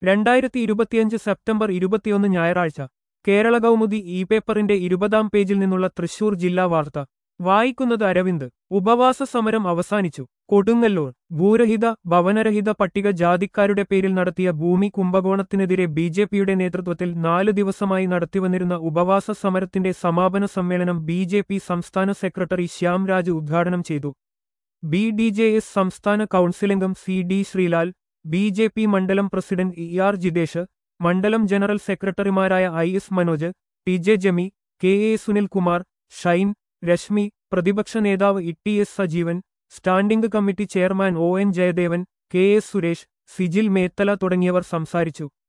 രണ്ടായിരത്തി ഇരുപത്തിയഞ്ച് സെപ്റ്റംബർ ഇരുപത്തിയൊന്ന് ഞായറാഴ്ച കേരള കൗമുദി ഇ പേപ്പറിന്റെ ഇരുപതാം പേജിൽ നിന്നുള്ള തൃശൂർ ജില്ലാ വാർത്ത വായിക്കുന്നത് അരവിന്ദ് ഉപവാസ സമരം അവസാനിച്ചു കൊടുങ്ങല്ലൂർ ഭൂരഹിത ഭവനരഹിത പട്ടിക ജാതിക്കാരുടെ പേരിൽ നടത്തിയ ഭൂമി കുംഭകോണത്തിനെതിരെ ബി ജെ പിയുടെ നേതൃത്വത്തിൽ നാല് ദിവസമായി നടത്തിവന്നിരുന്ന ഉപവാസ സമരത്തിന്റെ സമാപന സമ്മേളനം ബി ജെ പി സംസ്ഥാന സെക്രട്ടറി ശ്യാം രാജ് ഉദ്ഘാടനം ചെയ്തു ബി ഡി ജെ എസ് സംസ്ഥാന കൗൺസിലംഗം C D Sreelal B J P മണ്ഡലം പ്രസിഡന്റ് ഇ ആർ ജിതേഷ് മണ്ഡലം ജനറൽ സെക്രട്ടറിമാരായ I S Manoj T J Jami K A Sunilkumar Shine Reshmi പ്രതിപക്ഷ നേതാവ് E T S Sajeevan standing committee chairman O N Jayadevan K S Suresh Sijil Methala തുടങ്ങിയവർ സംസാരിച്ചു